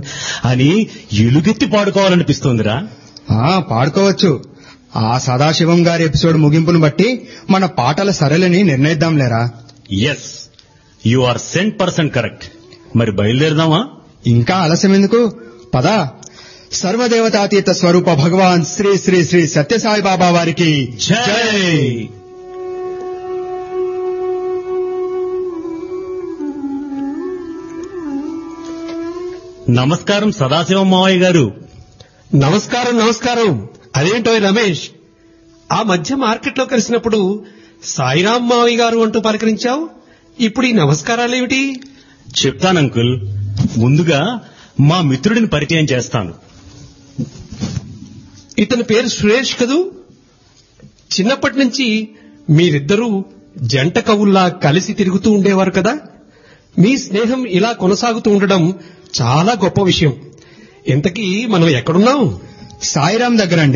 అని ఎలుగెత్తి పాడుకోవాలనిపిస్తోందిరా ఆ పాడుకోవచ్చు ఆ సదాశివం గారి ఎపిసోడ్ ముగింపును బట్టి మన పాటల సరళిని నిర్ణయిద్దాంలేరా yes you are cent percent correct మరి బయలుదేరదామా ఇంకా ఆలస్యం ఎందుకు పద సర్వదేవతాతీత స్వరూప భగవాన్ శ్రీ శ్రీ శ్రీ సత్యసాయి బాబా వారికి జై నమస్కారం సదాశివం మావయ్య గారు నమస్కారం నమస్కారం అదేంటో రమేష్ ఆ మధ్య మార్కెట్లో కలిసినప్పుడు సాయిరాం మావి గారు అంటూ పలకరించావు ఇప్పుడు ఈ నమస్కారాలేమిటి చెప్తాను అంకుల్ ముందుగా మా మిత్రుడిని పరిచయం చేస్తాను ఇతని పేరు సురేష్ కదూ చిన్నప్పటి నుంచి మీరిద్దరూ జంట కవుల్లా కలిసి తిరుగుతూ ఉండేవారు కదా మీ స్నేహం ఇలా కొనసాగుతూ ఉండడం చాలా గొప్ప విషయం ఇంతకీ మనం ఎక్కడున్నాం సాయిరాం దగ్గరండి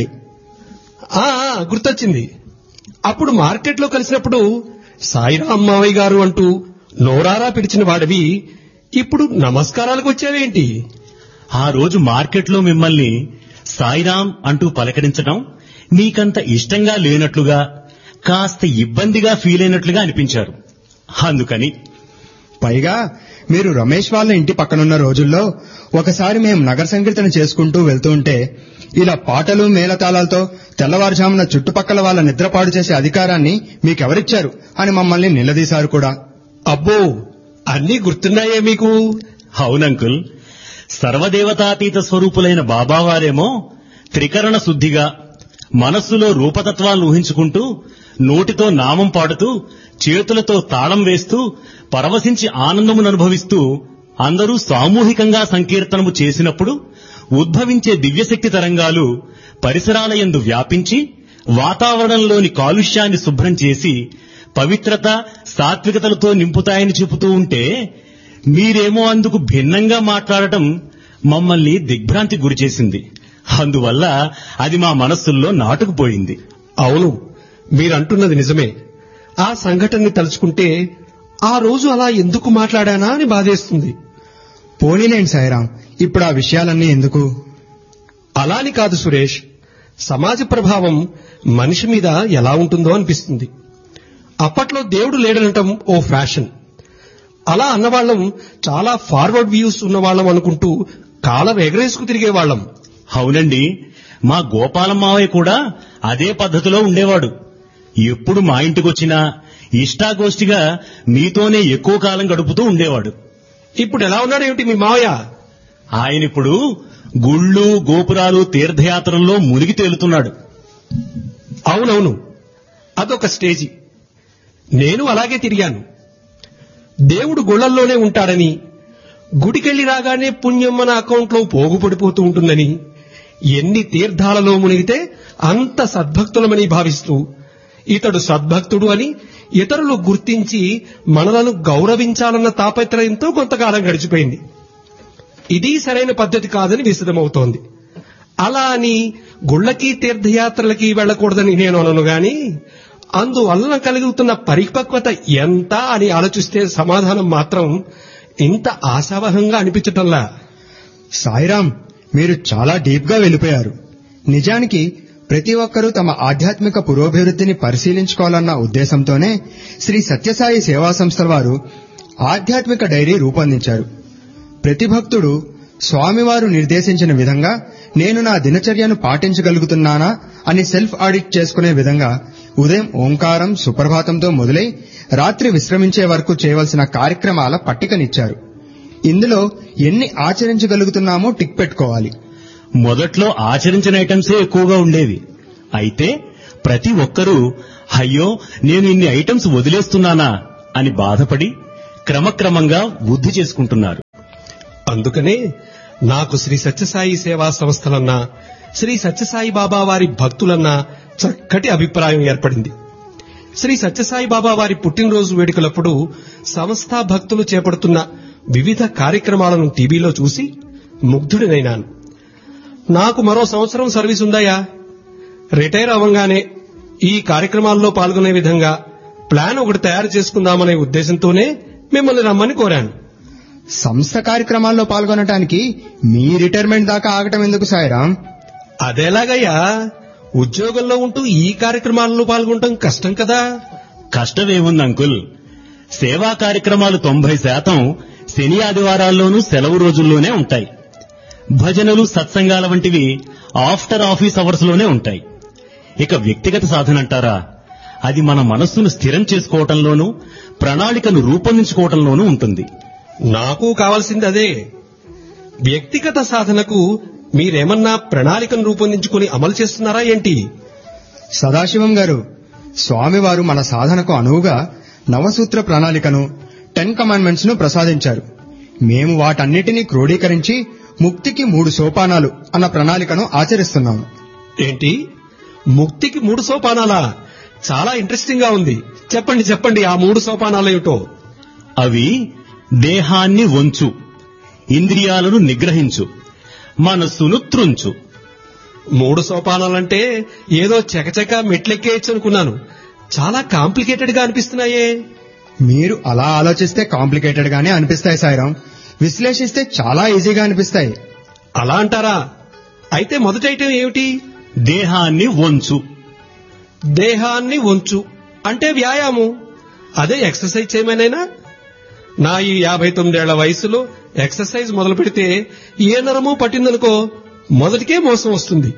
ఆ ఆ, గుర్తొచ్చింది అప్పుడు మార్కెట్లో కలిసినప్పుడు సాయిరాం మావయ్య గారు అంటూ నోరారా పిలిచిన వాడివి ఇప్పుడు నమస్కారాలకు వచ్చావేంటి ఆ రోజు మార్కెట్లో మిమ్మల్ని సాయిరాం అంటూ పలకరించడం మీకంత ఇష్టంగా లేనట్లుగా కాస్త ఇబ్బందిగా ఫీల్ అయినట్లుగా అనిపించారు అందుకని పైగా మీరు రమేష్ వాళ్ళ ఇంటి పక్కనున్న రోజుల్లో ఒకసారి మేము నగర సంకీర్తన చేసుకుంటూ వెళ్తూ ఉంటే ఇలా పాటలు మేళతాళాలతో తెల్లవారుజామున చుట్టుపక్కల వాళ్ళ నిద్రపాడు చేసే అధికారాన్ని మీకెవరిచ్చారు అని మమ్మల్ని నిలదీశారు కూడా అబ్బో అన్నీ గుర్తున్నాయే మీకు అవునంకుల్ సర్వదేవతాతీత స్వరూపులైన బాబావారేమో త్రికరణ శుద్ధిగా మనస్సులో రూపతత్వాలను ఊహించుకుంటూ నోటితో నామం పాడుతూ చేతులతో తాళం వేస్తూ పరవశించి ఆనందమును అనుభవిస్తూ అందరూ సామూహికంగా సంకీర్తనము చేసినప్పుడు ఉద్భవించే దివ్యశక్తి తరంగాలు పరిసరాల యందు వ్యాపించి వాతావరణంలోని కాలుష్యాన్ని శుభ్రం చేసి పవిత్రత సాత్వికతలతో నింపుతాయని చెబుతూ ఉంటే మీరేమో అందుకు భిన్నంగా మాట్లాడటం మమ్మల్ని దిగ్భ్రాంతి గురిచేసింది అందువల్ల అది మా మనస్సుల్లో నాటుకుపోయింది అవును మీరంటున్నది నిజమే ఆ సంఘటనని తలుచుకుంటే ఆ రోజు అలా ఎందుకు మాట్లాడానా అని బాధేస్తుంది పోనీలేండి సాయిరాం ఇప్పుడు ఆ విషయాలన్నీ ఎందుకు అలాని కాదు సురేష్ సమాజ ప్రభావం మనిషి మీద ఎలా ఉంటుందో అనిపిస్తుంది అప్పట్లో దేవుడు లేడనటం ఓ ఫ్యాషన్ అలా అన్నవాళ్లం చాలా ఫార్వర్డ్ వ్యూస్ ఉన్నవాళ్లం అనుకుంటూ కాలం ఎగరేసుకు తిరిగేవాళ్లం అవునండి మా గోపాలం మావయ్య కూడా అదే పద్ధతిలో ఉండేవాడు ఎప్పుడు మా ఇంటికొచ్చినా ఇష్టాగోష్ఠిగా మీతోనే ఎక్కువ కాలం గడుపుతూ ఉండేవాడు ఇప్పుడు ఎలా ఉన్నాడేమిటి మీ మావయ్య ఆయనిప్పుడు గుళ్ళు గోపురాలు తీర్థయాత్రల్లో మునిగి తేలుతున్నాడు అవునవును అదొక స్టేజి నేను అలాగే తిరిగాను దేవుడు గుళ్ళల్లోనే ఉంటాడని గుడికెళ్లి రాగానే పుణ్యం మన అకౌంట్లో పోగుపడిపోతూ ఉంటుందని ఎన్ని తీర్థాలలో మునిగితే అంత సద్భక్తులమని భావిస్తూ ఇతడు సద్భక్తుడు అని ఇతరులు గుర్తించి మనలను గౌరవించాలన్న తాపత్రయంతో కొంతకాలం గడిచిపోయింది ఇది సరైన పద్ధతి కాదని విశదమవుతోంది అలా అని గుళ్ళకి తీర్థయాత్రలకి వెళ్ళకూడదని నేను అనను గాని అందువలన కలుగుతున్న పరిపక్వత ఎంత అని ఆలోచిస్తే సమాధానం మాత్రం ఇంత ఆశావహంగా అనిపించటంలా సాయిరాం మీరు చాలా డీప్ గా వెళ్ళిపోయారు నిజానికి ప్రతి ఒక్కరూ తమ ఆధ్యాత్మిక పురోభివృద్ధిని పరిశీలించుకోవాలన్న ఉద్దేశంతోనే శ్రీ సత్యసాయి సేవా సంస్థల వారు ఆధ్యాత్మిక డైరీ రూపొందించారు ప్రతి భక్తుడు స్వామివారు నిర్దేశించిన విధంగా నేను నా దినచర్యను పాటించగలుగుతున్నానా అని సెల్ఫ్ ఆడిట్ చేసుకునే విధంగా ఉదయం ఓంకారం సుప్రభాతంతో మొదలై రాత్రి విశ్రమించే వరకు చేయవలసిన కార్యక్రమాల పట్టికనిచ్చారు ఇందులో ఎన్ని ఆచరించగలుగుతున్నామో టిక్ పెట్టుకోవాలి మొదట్లో ఆచరించిన ఐటమ్సే ఎక్కువగా ఉండేవి అయితే ప్రతి ఒక్కరూ అయ్యో నేను ఇన్ని ఐటమ్స్ వదిలేస్తున్నానా అని బాధపడి క్రమక్రమంగా వృద్ధి చేసుకుంటున్నారు అందుకనే నాకు శ్రీ సత్యసాయి సేవా సంస్థలన్నా శ్రీ సత్యసాయి బాబా వారి భక్తులన్నా చక్కటి అభిప్రాయం ఏర్పడింది శ్రీ సత్యసాయి బాబా వారి పుట్టినరోజు వేడుకలప్పుడు సంస్థ భక్తులు చేపడుతున్న వివిధ కార్యక్రమాలను టీవీలో చూసి ముగ్ధుడినైనాను నాకు మరో సంవత్సరం సర్వీస్ ఉందయ్యా రిటైర్ అవ్వంగానే ఈ కార్యక్రమాల్లో పాల్గొనే విధంగా ప్లాన్ ఒకటి తయారు చేసుకుందామనే ఉద్దేశంతోనే మిమ్మల్ని రమ్మని కోరాను సంస్థ కార్యక్రమాల్లో పాల్గొనటానికి మీ రిటైర్మెంట్ దాకా ఆగటం ఎందుకు సాయిరాం అదేలాగయ్యా ఉద్యోగంలో ఉంటూ ఈ కార్యక్రమాలలో పాల్గొనటం కష్టం కదా కష్టమేముంది అంకుల్ సేవా కార్యక్రమాలు తొంభై శాతం శని ఆదివారాల్లోనూ సెలవు రోజుల్లోనే ఉంటాయి భజనలు సత్సంగాల వంటివి ఆఫ్టర్ ఆఫీస్ అవర్స్ లోనే ఉంటాయి ఇక వ్యక్తిగత సాధన అంటారా అది మన మనస్సును స్థిరం చేసుకోవటంలోనూ ప్రణాళికను రూపొందించుకోవటంలోనూ ఉంటుంది నాకు కావాల్సింది అదే వ్యక్తిగత సాధనకు మీరేమన్నా ప్రణాళికను రూపొందించుకుని అమలు చేస్తున్నారా ఏంటి సదాశివం గారు స్వామివారు మన సాధనకు అనువుగా నవసూత్ర ప్రణాళికను టెన్ కమాండ్మెంట్స్ ను ప్రసాదించారు మేము వాటన్నిటినీ క్రోడీకరించి ముక్తికి మూడు సోపానాలు అన్న ప్రణాళికను ఆచరిస్తున్నాము ఏంటి ముక్తికి మూడు సోపానాలా చాలా ఇంట్రెస్టింగ్ గా ఉంది చెప్పండి చెప్పండి ఆ మూడు సోపానాలు ఏమిటో అవి దేహాన్ని వంచు ఇంద్రియాలను నిగ్రహించు మనస్సును త్రుంచు మూడు సోపానాలంటే ఏదో చకచక మెట్లెక్కేయచ్చు అనుకున్నాను చాలా కాంప్లికేటెడ్ గా అనిపిస్తున్నాయే మీరు అలా ఆలోచిస్తే కాంప్లికేటెడ్ గానే అనిపిస్తాయి సాయిరాం విశ్లేషిస్తే చాలా ఈజీగా అనిపిస్తాయి అలా అంటారా అయితే మొదటి ఐటెం ఏమిటి దేహాన్ని వంచు దేహాన్ని ఉంచు అంటే వ్యాయామం అదే ఎక్సర్సైజ్ చేయమనైనా నా ఈ యాభై తొమ్మిదేళ్ల వయసులో ఎక్సర్సైజ్ మొదలు పెడితే ఏ నరము పట్టిందనుకో మొదటికే మోసం వస్తుంది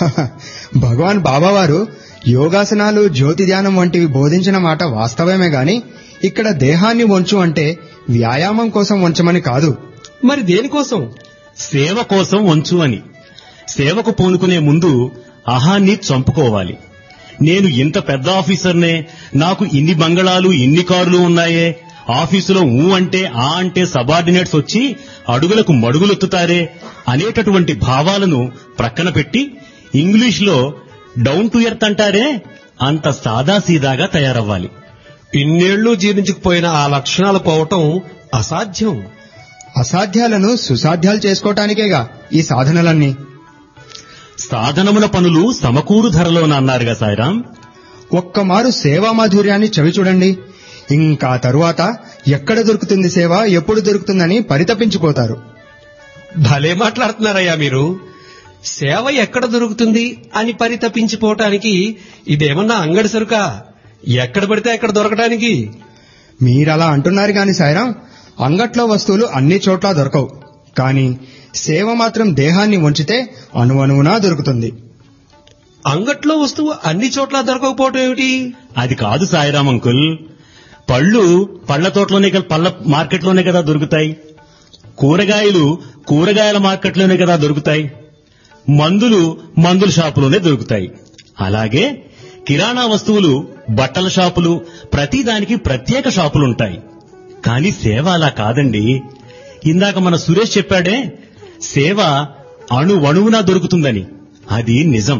భగవాన్ బాబావారు యోగాసనాలు జ్యోతి ధ్యానం వంటివి బోధించిన మాట వాస్తవమే గాని ఇక్కడ దేహాన్ని వంచు అంటే వ్యాయామం కోసం వంచమని కాదు మరి దేనికోసం సేవ కోసం వంచు అని సేవకు పూనుకునే ముందు అహాన్ని చంపుకోవాలి నేను ఇంత పెద్ద ఆఫీసర్నే నాకు ఇన్ని బంగళాలు ఇన్ని కార్లు ఉన్నాయే ఆఫీసులో ఊ అంటే ఆ అంటే సబార్డినేట్స్ వచ్చి అడుగులకు మడుగులెత్తుతారే అనేటటువంటి భావాలను ప్రక్కన పెట్టి ఇంగ్లీష్లో డౌన్ టు ఎర్త్ అంటారే అంత సాదాసీదాగా తయారవ్వాలి ఇన్నేళ్లు జీర్ణించుకుపోయిన ఆ లక్షణాలు పోవటం అసాధ్యం అసాధ్యాలను సుసాధ్యాలు చేసుకోవటానికేగా ఈ సాధనలన్నీ సాధనముల పనులు సమకూరు ధరలోన అన్నారుగా సాయిరాం ఒక్కమారు సేవా మాధుర్యాన్ని చవి చూడండి ఇంకా తరువాత ఎక్కడ దొరుకుతుంది సేవ ఎప్పుడు దొరుకుతుందని పరితపించిపోతారు భలే మాట్లాడుతున్నారయ్యా మీరు సేవ ఎక్కడ దొరుకుతుంది అని పరితపించిపోవటానికి ఇదేమన్నా అంగడి సరుకా ఎక్కడ పడితే అక్కడ దొరకడానికి మీరలా అంటున్నారు గాని సాయిరాం అంగట్లో వస్తువులు అన్ని చోట్ల దొరకవు కానీ సేవ మాత్రం దేహాన్ని వంచితే అణువణువునా దొరుకుతుంది అంగట్లో వస్తువు అన్ని చోట్ల దొరకకపోవటం ఏమిటి అది కాదు సాయిరాం అంకుల్ పళ్ళు పళ్ళ తోటలోనే కదా పళ్ళ మార్కెట్లోనే కదా దొరుకుతాయి కూరగాయలు కూరగాయల మార్కెట్లోనే కదా దొరుకుతాయి మందులు మందుల షాపులోనే దొరుకుతాయి అలాగే కిరాణా వస్తువులు బట్టల షాపులు ప్రతిదానికి ప్రత్యేక షాపులుంటాయి కానీ సేవ అలా కాదండి ఇందాక మన సురేష్ చెప్పాడే సేవ అణు అణువునా దొరుకుతుందని అది నిజం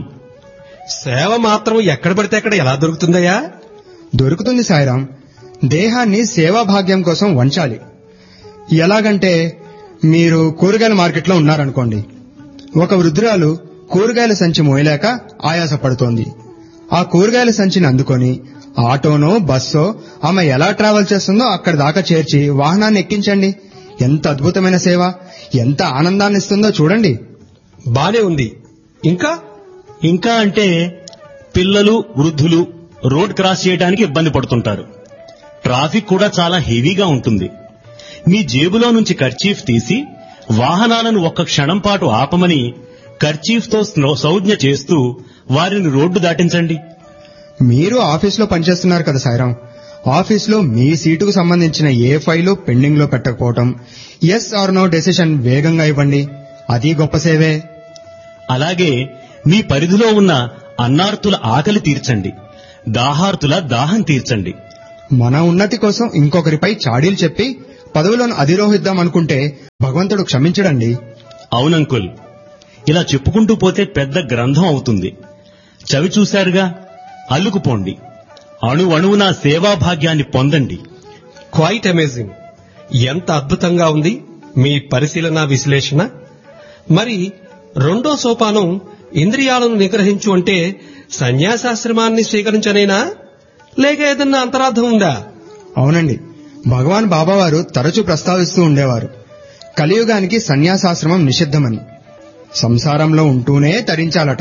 సేవ మాత్రం ఎక్కడ పడితే అక్కడ ఎలా దొరుకుతుందయ్యా దొరుకుతుంది సాయిరాం దేహాన్ని సేవా భాగ్యం కోసం వంచాలి ఎలాగంటే మీరు కూరగాయల మార్కెట్లో ఉన్నారనుకోండి ఒక వృద్ధురాలు కూరగాయల సంచి మోయలేక ఆయాసపడుతోంది ఆ కూరగాయల సంచిని అందుకొని ఆటోనో బస్సో ఆమె ఎలా ట్రావెల్ చేస్తుందో అక్కడి దాకా చేర్చి వాహనాన్ని ఎక్కించండి ఎంత అద్భుతమైన సేవ ఎంత ఆనందాన్ని ఇస్తుందో చూడండి బానే ఉంది ఇంకా ఇంకా అంటే పిల్లలు వృద్ధులు రోడ్ క్రాస్ చేయడానికి ఇబ్బంది పడుతుంటారు ట్రాఫిక్ కూడా చాలా హెవీగా ఉంటుంది మీ జేబులో నుంచి కర్చీఫ్ తీసి వాహనాలను ఒక్క క్షణం పాటు ఆపమని కర్చీఫ్తో స్నో- సంజ్ఞ చేస్తూ వారిని రోడ్డు దాటించండి మీరు ఆఫీస్లో పనిచేస్తున్నారు కదా సాయిరాం ఆఫీస్లో మీ సీటుకు సంబంధించిన ఏ ఫైలు పెండింగ్ లో పెట్టకపోవటం ఎస్ ఆర్ నో డెసిషన్ వేగంగా ఇవ్వండి అది గొప్ప సేవే అలాగే మీ పరిధిలో ఉన్న అన్నార్తుల ఆకలి తీర్చండి దాహార్తుల దాహం తీర్చండి మన ఉన్నతి కోసం ఇంకొకరిపై చాడీలు చెప్పి పదవులను అధిరోహిద్దాం అనుకుంటే భగవంతుడు క్షమించడండి అవునంకుల్ ఇలా చెప్పుకుంటూ పోతే పెద్ద గ్రంథం అవుతుంది చవి చూశారుగా అల్లుకుపోండి అణు అణువున సేవాభాగ్యాన్ని పొందండి క్వైట్ అమేజింగ్ ఎంత అద్భుతంగా ఉంది మీ పరిశీలన విశ్లేషణ మరి రెండో సోపానం ఇంద్రియాలను నిగ్రహించు అంటే సన్యాసాశ్రమాన్ని స్వీకరించనేనా లేక ఏదన్నా అంతరార్థం ఉందా అవునండి భగవాన్ బాబావారు తరచూ ప్రస్తావిస్తూ ఉండేవారు కలియుగానికి సన్యాసాశ్రమం నిషిద్ధమని సంసారంలో ఉంటూనే తరించాలట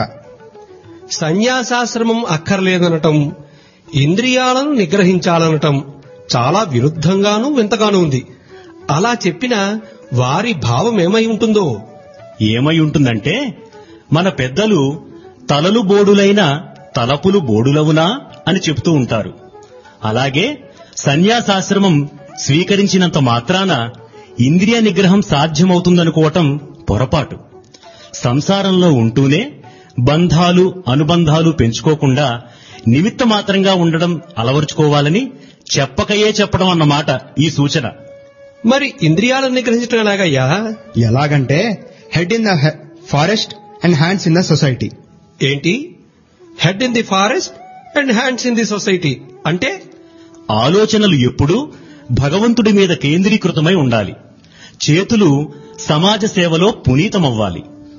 సన్యాసాశ్రమం అక్కర్లేదనటం ఇంద్రియాలను నిగ్రహించాలనటం చాలా విరుద్ధంగానూ వింతగానూ ఉంది అలా చెప్పిన వారి భావం ఏమై ఉంటుందో ఏమై ఉంటుందంటే మన పెద్దలు తలలు బోడులైన తలపులు బోడులవునా అని చెప్తూ ఉంటారు అలాగే సన్యాసాశ్రమం స్వీకరించినంత మాత్రాన ఇంద్రియ నిగ్రహం సాధ్యమవుతుందనుకోవటం పొరపాటు సంసారంలో ఉంటూనే బంధాలు అనుబంధాలు పెంచుకోకుండా నిమిత్త మాత్రంగా ఉండడం అలవరుచుకోవాలని చెప్పకయే చెప్పడం అన్నమాట ఈ సూచన మరి ఇంద్రియాలను నిగ్రహించడం ఎలాగయ్యా ఎలాగంటే head in the forest and hands in the society ఏంటి head in the forest and hands in the society అంటే ఆలోచనలు ఎప్పుడూ భగవంతుడి మీద కేంద్రీకృతమై ఉండాలి చేతులు సమాజ సేవలో పునీతమవ్వాలి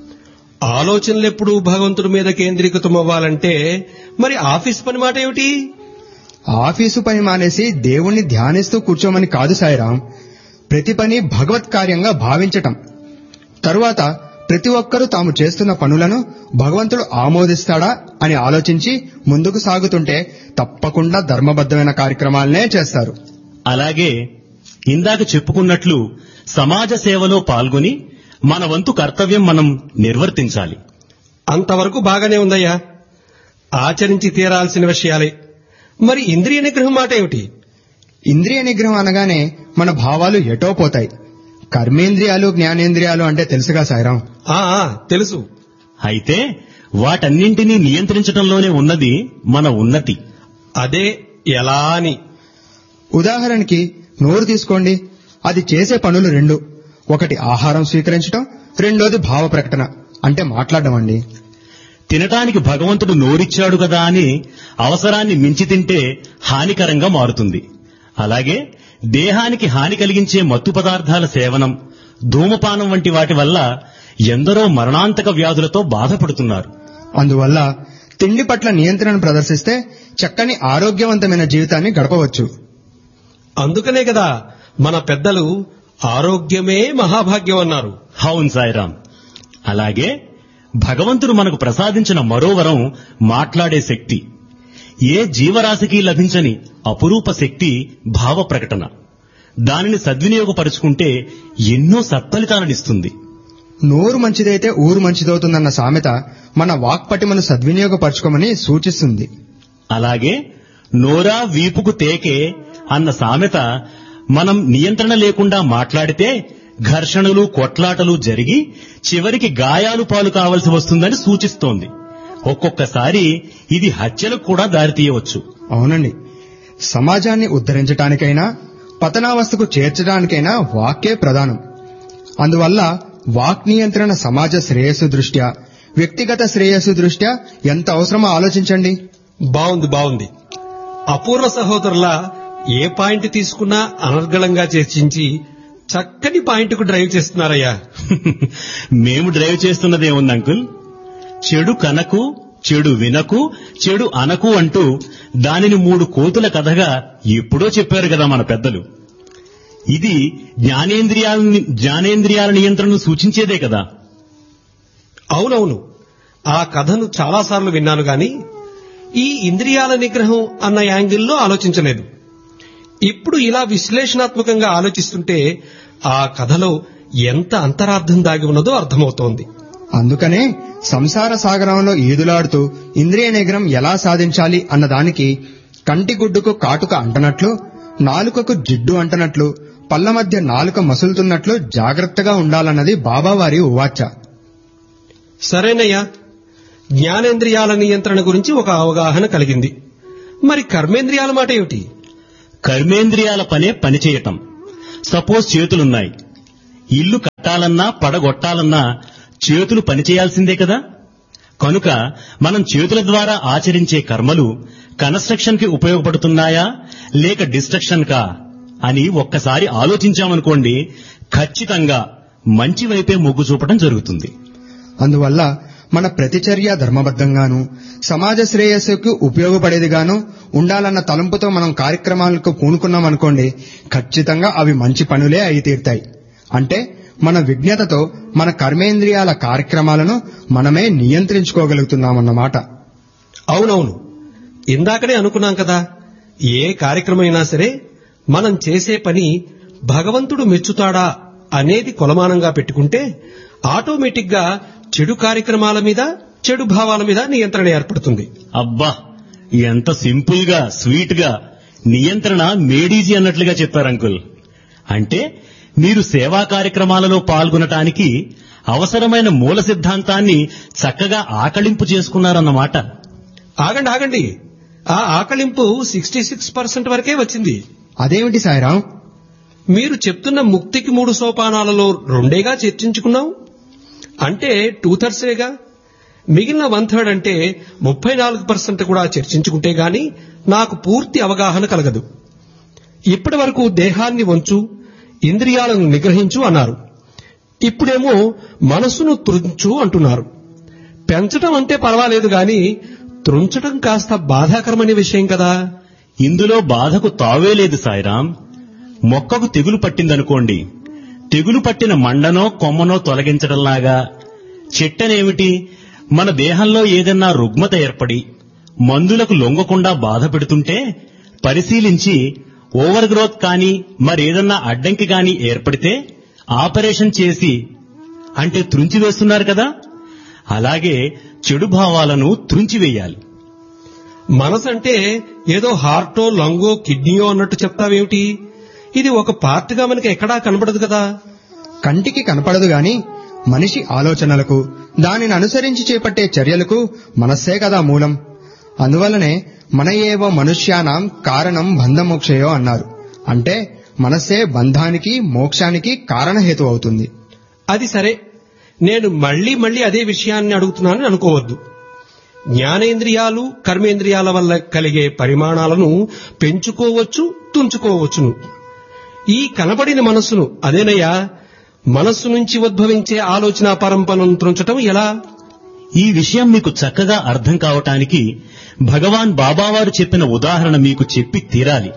ఆలోచనలు ఎప్పుడు భగవంతుడి మీద కేంద్రీకృతం అవ్వాలంటే మరి ఆఫీస్ పని మాట ఏమిటి ఆఫీసు పని మానేసి దేవుణ్ణి ధ్యానిస్తూ కూర్చోమని కాదు సాయిరాం ప్రతి పని భగవత్ కార్యంగా భావించటం తరువాత ప్రతి ఒక్కరూ తాము చేస్తున్న పనులను భగవంతుడు ఆమోదిస్తాడా అని ఆలోచించి ముందుకు సాగుతుంటే తప్పకుండా ధర్మబద్ధమైన కార్యక్రమాలనే చేస్తారు అలాగే ఇందాక చెప్పుకున్నట్లు సమాజ సేవలో పాల్గొని మన వంతు కర్తవ్యం మనం నిర్వర్తించాలి అంతవరకు బాగానే ఉందయ్యా ఆచరించి తీరాల్సిన విషయాలే మరి ఇంద్రియ నిగ్రహం మాట ఏమిటి ఇంద్రియ నిగ్రహం అనగానే మన భావాలు ఎటో పోతాయి కర్మేంద్రియాలు జ్ఞానేంద్రియాలు అంటే తెలుసుగా సాయిరాం ఆ ఆ, తెలుసు అయితే వాటన్నింటినీ నియంత్రించడంలోనే ఉన్నది మన ఉన్నతి అదే ఎలా అని ఉదాహరణకి నోరు తీసుకోండి అది చేసే పనులు రెండు ఒకటి ఆహారం స్వీకరించడం రెండోది భావ ప్రకటన అంటే మాట్లాడడం అండి తినటానికి భగవంతుడు నోరిచ్చాడు కదా అని అవసరాన్ని మించి తింటే హానికరంగా మారుతుంది అలాగే దేహానికి హాని కలిగించే మత్తు పదార్థాల సేవనం ధూమపానం వంటి వాటి వల్ల ఎందరో మరణాంతక వ్యాధులతో బాధపడుతున్నారు అందువల్ల తిండి పట్ల నియంత్రణ ప్రదర్శిస్తే చక్కని ఆరోగ్యవంతమైన జీవితాన్ని గడపవచ్చు అందుకనే కదా మన పెద్దలు ఆరోగ్యమే మహాభాగ్యం అన్నారు హౌన్ సాయిరాం అలాగే భగవంతుడు మనకు ప్రసాదించిన మరో వరం మాట్లాడే శక్తి ఏ జీవరాశికి లభించని అపురూప శక్తి భావ ప్రకటన దానిని సద్వినియోగపరుచుకుంటే ఎన్నో సత్ఫలితాలనిస్తుంది నోరు మంచిదైతే ఊరు మంచిదవుతుందన్న సామెత మన వాక్పటిమను సద్వినియోగపరచుకోమని సూచిస్తుంది అలాగే నోరా వీపుకు తేకే అన్న సామెత మనం నియంత్రణ లేకుండా మాట్లాడితే ఘర్షణలు కొట్లాటలు జరిగి చివరికి గాయాలు పాలు కావలసి వస్తుందని సూచిస్తోంది ఒక్కొక్కసారి ఇది హత్యలకు కూడా దారితీయవచ్చు అవునండి సమాజాన్ని ఉద్ధరించటానికైనా పతనావస్థకు చేర్చడానికైనా వాక్కే ప్రధానం అందువల్ల వాక్ నియంత్రణ సమాజ శ్రేయస్సు దృష్ట్యా వ్యక్తిగత శ్రేయస్సు దృష్ట్యా ఎంత అవసరమో ఆలోచించండి బాగుంది బాగుంది అపూర్వ సహోదరుల ఏ పాయింట్ తీసుకున్నా అనర్గళంగా చర్చించి చక్కని పాయింట్కు డ్రైవ్ చేస్తున్నారయ్యా మేము డ్రైవ్ చేస్తున్నదేముంది అంకుల్ చెడు కనకు చెడు వినకు చెడు అనకు అంటూ దానిని మూడు కోతుల కథగా ఎప్పుడో చెప్పారు కదా మన పెద్దలు ఇది జ్ఞానేంద్రియాల జ్ఞానేంద్రియాల నియంత్రణను సూచించేదే కదా అవునవును ఆ కథను చాలాసార్లు విన్నాను గాని ఈ ఇంద్రియాల నిగ్రహం అన్న యాంగిల్లో ఆలోచించలేదు ఇప్పుడు ఇలా విశ్లేషణాత్మకంగా ఆలోచిస్తుంటే ఆ కథలో ఎంత అంతరార్థం దాగి ఉన్నదో అర్థమవుతోంది అందుకనే సంసార సాగరంలో ఈదులాడుతూ ఇంద్రియ నిగ్రహం ఎలా సాధించాలి అన్నదానికి కంటి గుడ్డుకు కాటుక అంటనట్లు నాలుకకు జిడ్డు అంటనట్లు పళ్ళ మధ్య నాలుక మసులుతున్నట్లు జాగ్రత్తగా ఉండాలన్నది బాబావారి ఉవాచ సరేనయ్యా జ్ఞానేంద్రియాల నియంత్రణ గురించి ఒక అవగాహన కలిగింది మరి కర్మేంద్రియాల మాట ఏమిటి కర్మేంద్రియాల పనే పనిచేయటం సపోజ్ చేతులున్నాయి ఇల్లు కట్టాలన్నా పడగొట్టాలన్నా చేతులు పనిచేయాల్సిందే కదా కనుక మనం చేతుల ద్వారా ఆచరించే కర్మలు కన్స్ట్రక్షన్ కి ఉపయోగపడుతున్నాయా లేక డిస్ట్రక్షన్ కా అని ఒక్కసారి ఆలోచించామనుకోండి ఖచ్చితంగా మంచి వైపే మొగ్గు చూపడం జరుగుతుంది అందువల్ల మన ప్రతిచర్య ధర్మబద్ధంగాను సమాజ శ్రేయస్సుకు ఉపయోగపడేదిగాను ఉండాలన్న తలంపుతో మనం కార్యక్రమాలకు పూనుకున్నాం అనుకోండి ఖచ్చితంగా అవి మంచి పనులే అయి తీరుతాయి అంటే మన విజ్ఞతతో మన కర్మేంద్రియాల కార్యక్రమాలను మనమే నియంత్రించుకోగలుగుతున్నామన్నమాట అవునవును ఇందాకనే అనుకున్నాం కదా ఏ కార్యక్రమైనా సరే మనం చేసే పని భగవంతుడు మెచ్చుతాడా అనేది కొలమానంగా పెట్టుకుంటే ఆటోమేటిక్ గా చెడు కార్యక్రమాల మీద చెడు భావాల మీద నియంత్రణ ఏర్పడుతుంది అబ్బా ఎంత సింపుల్ గా స్వీట్ గా నియంత్రణ మేడీజీ అన్నట్లుగా చెప్పారు అంకుల్ అంటే మీరు సేవా కార్యక్రమాలలో పాల్గొనటానికి అవసరమైన మూల సిద్ధాంతాన్ని చక్కగా ఆకళింపు చేసుకున్నారన్నమాట ఆగండి ఆగండి ఆ ఆకలింపు సిక్స్టీ సిక్స్ పర్సెంట్ వరకే వచ్చింది అదేమిటి సాయిరాం మీరు చెప్తున్న ముక్తికి మూడు సోపానాలలో రెండేగా చర్చించుకున్నాం అంటే టూ థర్డ్సేగా మిగిలిన వన్ థర్డ్ అంటే ముప్పై నాలుగు పర్సెంట్ కూడా చర్చించుకుంటే గాని నాకు పూర్తి అవగాహన కలగదు ఇప్పటి వరకు దేహాన్ని వంచు ఇంద్రియాలను నిగ్రహించు అన్నారు ఇప్పుడేమో మనస్సును త్రుంచు అంటున్నారు పెంచడం అంటే పర్వాలేదు గాని త్రుంచడం కాస్త బాధాకరమైన విషయం కదా ఇందులో బాధకు తావే లేదు సాయిరాం మొక్కకు తెగులు పట్టిందనుకోండి తెగులు పట్టిన మండనో కొమ్మనో తొలగించడంలాగా చెట్టనేమిటి మన దేహంలో ఏదన్నా రుగ్మత ఏర్పడి మందులకు లొంగకుండా బాధ పెడుతుంటే పరిశీలించి ఓవర్ గ్రోత్ కానీ మరేదన్నా అడ్డంకి కానీ ఏర్పడితే ఆపరేషన్ చేసి అంటే త్రుంచివేస్తున్నారు కదా అలాగే చెడు భావాలను త్రుంచివేయాలి మనసు అంటే ఏదో హార్టో లంగో కిడ్నీయో అన్నట్టు చెప్తావేమిటి ఇది ఒక పార్ట్గా మనకి ఎక్కడా కనబడదు కదా కంటికి కనపడదు గాని మనిషి ఆలోచనలకు దానిని అనుసరించి చేపట్టే చర్యలకు మనస్సే కదా మూలం అందువలనే మన ఏవ మనుష్యానాం కారణం బంధమోక్షయో అన్నారు అంటే మనస్సే బంధానికి మోక్షానికి కారణహేతు అవుతుంది అది సరే నేను మళ్ళీ మళ్ళీ అదే విషయాన్ని అడుగుతున్నానని అనుకోవద్దు జ్ఞానేంద్రియాలు కర్మేంద్రియాల వల్ల కలిగే పరిమాణాలను పెంచుకోవచ్చు తుంచుకోవచ్చును ఈ కనబడిన మనస్సును అదేనయ్యా మనస్సు నుంచి ఉద్భవించే ఆలోచన పరంపరను త్రుంచటం ఎలా ఈ విషయం మీకు చక్కగా అర్థం కావటానికి భగవాన్ బాబావారు చెప్పిన ఉదాహరణ మీకు చెప్పి తీరాలి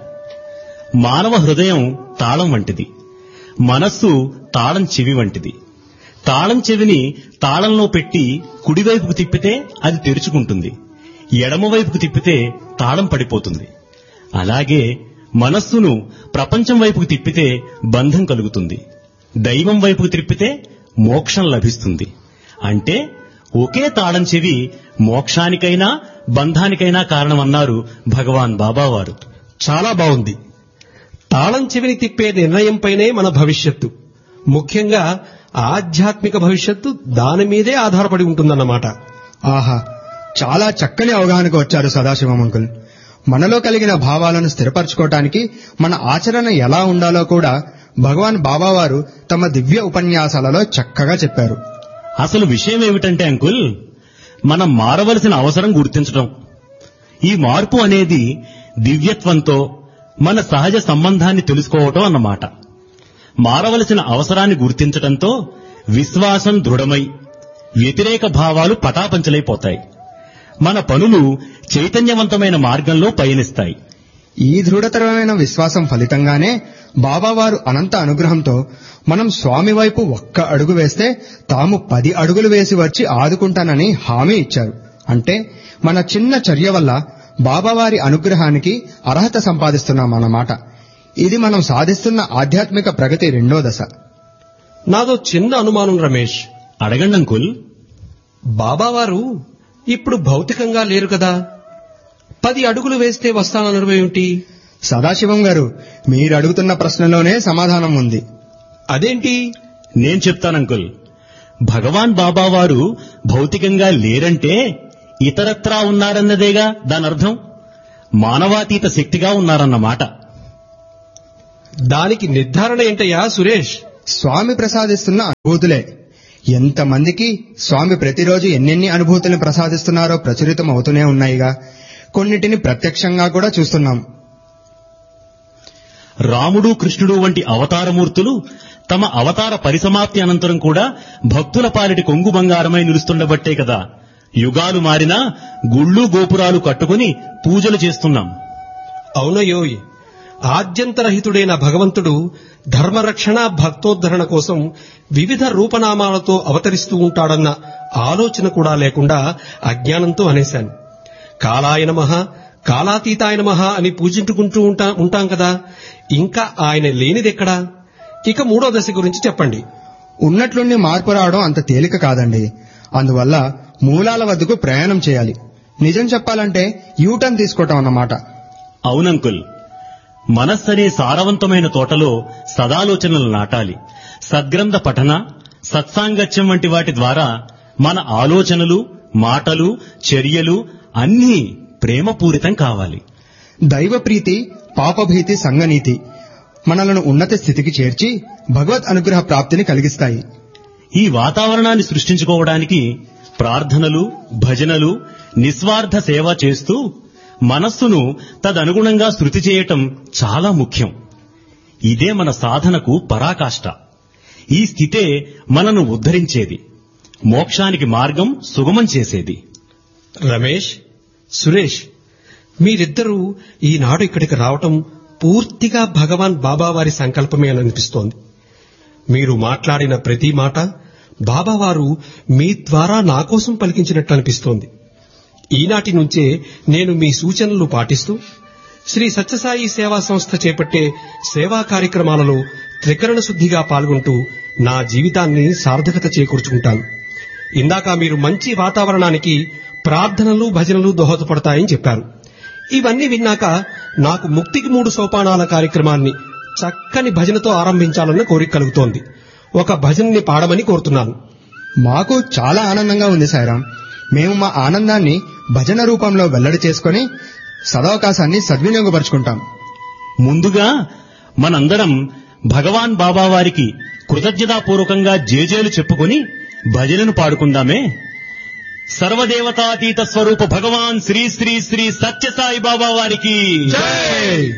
మానవ హృదయం తాళం వంటిది మనస్సు తాళం చెవి వంటిది తాళం చెవిని తాళంలో పెట్టి కుడివైపుకు తిప్పితే అది తెరుచుకుంటుంది ఎడమవైపుకు తిప్పితే తాళం పడిపోతుంది అలాగే మనస్సును ప్రపంచం వైపుకు తిప్పితే బంధం కలుగుతుంది దైవం వైపుకు తిప్పితే మోక్షం లభిస్తుంది అంటే ఒకే తాళం చెవి మోక్షానికైనా బంధానికైనా కారణమన్నారు భగవాన్ బాబావారు చాలా బాగుంది తాళం చెవిని తిప్పే నిర్ణయంపైనే మన భవిష్యత్తు ముఖ్యంగా ఆధ్యాత్మిక భవిష్యత్తు దాని మీదే ఆధారపడి ఉంటుందన్నమాట ఆహా చాలా చక్కని అవగాహనకు వచ్చారు సదాశివం అంకుల్ మనలో కలిగిన భావాలను స్థిరపరచుకోవటానికి మన ఆచరణ ఎలా ఉండాలో కూడా భగవాన్ బాబావారు తమ దివ్య ఉపన్యాసాలలో చక్కగా చెప్పారు అసలు విషయం ఏమిటంటే అంకుల్ మనం మారవలసిన అవసరం గుర్తించడం ఈ మార్పు అనేది దివ్యత్వంతో మన సహజ సంబంధాన్ని తెలుసుకోవటం అన్నమాట మారవలసిన అవసరాన్ని గుర్తించటంతో విశ్వాసం దృఢమై వ్యతిరేక భావాలు పటాపంచలైపోతాయి మన పనులు చైతన్యవంతమైన మార్గంలో పయనిస్తాయి ఈ దృఢతరమైన విశ్వాసం ఫలితంగానే బాబావారు అనంత అనుగ్రహంతో మనం స్వామి వైపు ఒక్క అడుగు వేస్తే తాము పది అడుగులు వేసి వచ్చి ఆదుకుంటానని హామీ ఇచ్చారు అంటే మన చిన్న చర్య వల్ల బాబావారి అనుగ్రహానికి అర్హత సంపాదిస్తున్నామన్నమాట ఇది మనం సాధిస్తున్న ఆధ్యాత్మిక ప్రగతి రెండో దశ నాదో చిన్న అనుమానం రమేష్ అడగండి అంకుల్ బాబావారు ఇప్పుడు భౌతికంగా లేరు కదా పది అడుగులు వేస్తే వస్తాననడం ఏమిటి సదాశివం గారు మీరు అడుగుతున్న ప్రశ్నలోనే సమాధానం ఉంది అదేంటి నేను చెప్తాను అంకుల్ భగవాన్ బాబా వారు భౌతికంగా లేరంటే ఇతరత్రా ఉన్నారన్నదేగా దాని అర్థం మానవాతీత శక్తిగా ఉన్నారన్నమాట దానికి నిర్ధారణ ఏంటయ్యా సురేష్ స్వామి ప్రసాదిస్తున్న అనుభూతులే ఎంతమందికి స్వామి ప్రతిరోజు ఎన్నెన్ని అనుభూతులను ప్రసాదిస్తున్నారో ప్రచురితం అవుతూనే ఉన్నాయిగా కొన్నిటిని ప్రత్యక్షంగా కూడా చూస్తున్నాం రాముడు కృష్ణుడు వంటి అవతారమూర్తులు తమ అవతార పరిసమాప్తి అనంతరం కూడా భక్తుల పాలిటి కొంగు బంగారమై నిలుస్తుండబట్టే కదా యుగాలు మారినా గుళ్ళు గోపురాలు కట్టుకుని పూజలు చేస్తున్నాం అవునయోయ్ ఆద్యంతరహితుడైన భగవంతుడు ధర్మరక్షణ భక్తోద్ధరణ కోసం వివిధ రూపనామాలతో అవతరిస్తూ ఉంటాడన్న ఆలోచన కూడా లేకుండా అజ్ఞానంతో అనేశాను కాలాయ నమః కాలాతీతాయ నమః అని పూజించుకుంటూ ఉంటా ఉంటాం కదా ఇంకా ఆయన లేనిదెక్కడా ఇక మూడో దశ గురించి చెప్పండి ఉన్నట్లుండి మార్పు రావడం అంత తేలిక కాదండి అందువల్ల మూలాల వద్దకు ప్రయాణం చేయాలి నిజం చెప్పాలంటే యూటర్న్ తీసుకోవటం అన్నమాట అవునంకుల్ మనస్సనే సారవంతమైన తోటలో సదాలోచనలు నాటాలి సద్గ్రంథ పఠన సత్సాంగత్యం వంటి వాటి ద్వారా మన ఆలోచనలు మాటలు చర్యలు అన్నీ ప్రేమపూరితం కావాలి దైవ ప్రీతి పాపభీతి సంగనీతి మనలను ఉన్నత స్థితికి చేర్చి భగవత్ అనుగ్రహ ప్రాప్తిని కలిగిస్తాయి ఈ వాతావరణాన్ని సృష్టించుకోవడానికి ప్రార్థనలు భజనలు నిస్వార్థ సేవ చేస్తూ మనస్సును తదనుగుణంగా శృతి చేయటం చాలా ముఖ్యం ఇదే మన సాధనకు పరాకాష్ట ఈ స్థితే మనను ఉద్ధరించేది మోక్షానికి మార్గం సుగమం చేసేది రమేష్ సురేష్ మీరిద్దరూ ఈనాడు ఇక్కడికి రావటం పూర్తిగా భగవాన్ బాబా వారి సంకల్పమే అని అనిపిస్తోంది మీరు మాట్లాడిన ప్రతి మాట బాబావారు మీ ద్వారా నా కోసం పలికించినట్లు అనిపిస్తోంది ఈనాటి నుంచే నేను మీ సూచనలు పాటిస్తూ శ్రీ సత్యసాయి సేవా సంస్థ చేపట్టే సేవా కార్యక్రమాలలో త్రికరణ శుద్ధిగా పాల్గొంటూ నా జీవితాన్ని సార్థకత చేకూర్చుకుంటాను ఇందాక మీరు మంచి వాతావరణానికి ప్రార్థనలు భజనలు దోహదపడతాయని చెప్పారు ఇవన్నీ విన్నాక నాకు ముక్తికి మూడు సోపానాల కార్యక్రమాన్ని చక్కని భజనతో ఆరంభించాలన్న కోరిక కలుగుతోంది ఒక భజనని పాడమని కోరుతున్నాను మాకు చాలా ఆనందంగా ఉంది సాయిరాం మేము మా ఆనందాన్ని భజన రూపంలో వెల్లడి చేసుకుని సదవకాశాన్ని సద్వినియోగపరుచుకుంటాం ముందుగా మనందరం భగవాన్ బాబా వారికి కృతజ్ఞతాపూర్వకంగా జేజేలు చెప్పుకొని భజనను పాడుకుందామే సర్వదేవతాతీత స్వరూప భగవాన్ శ్రీ శ్రీ శ్రీ సత్యసాయి బాబా వారికి జై